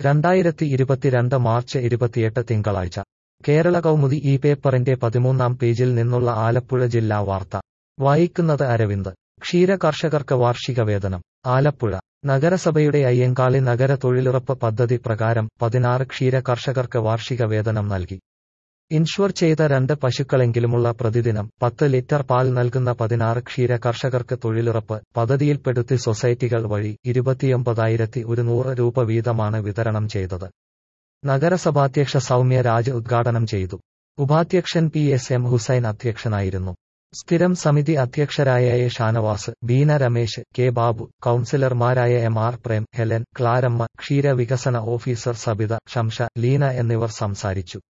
രണ്ടായിരത്തി ഇരുപത്തിരണ്ട് മാർച്ച് ഇരുപത്തിയെട്ട് തിങ്കളാഴ്ച കേരള കൗമുദി ഈ പേപ്പറിന്റെ പതിമൂന്നാം പേജിൽ നിന്നുള്ള ആലപ്പുഴ ജില്ലാ വാർത്ത വായിക്കുന്നത് അരവിന്ദ് ക്ഷീര കർഷകർക്ക് വാർഷിക വേതനം ആലപ്പുഴ നഗരസഭയുടെ അയ്യങ്കാളി നഗര തൊഴിലുറപ്പ് പദ്ധതി പ്രകാരം പതിനാറ് ക്ഷീര കർഷകർക്ക് വാർഷിക വേതനം നൽകി ഇൻഷ്വർ ചെയ്ത രണ്ട് പശുക്കളെങ്കിലുമുള്ള പ്രതിദിനം പത്ത് ലിറ്റർ പാൽ നൽകുന്ന പതിനാറ് ക്ഷീര കർഷകർക്ക് തൊഴിലുറപ്പ് പദ്ധതിയിൽപ്പെടുത്തി സൊസൈറ്റികൾ വഴി ഇരുപത്തിയൊമ്പതായിരത്തി ഒരുന്നൂറ് രൂപ വീതമാണ് വിതരണം ചെയ്തത് നഗരസഭാധ്യക്ഷ സൗമ്യ രാജ് ഉദ്ഘാടനം ചെയ്തു ഉപാധ്യക്ഷൻ പി എസ് എം ഹുസൈൻ അധ്യക്ഷനായിരുന്നു സ്ഥിരം സമിതി അധ്യക്ഷരായ എ ഷാനവാസ് ബീന രമേശ് കെ ബാബു കൌൺസിലർമാരായ M R Prem Helen Claramma ക്ഷീരവികസന ഓഫീസർ സബിത ഷംഷ ലീന എന്നിവർ സംസാരിച്ചു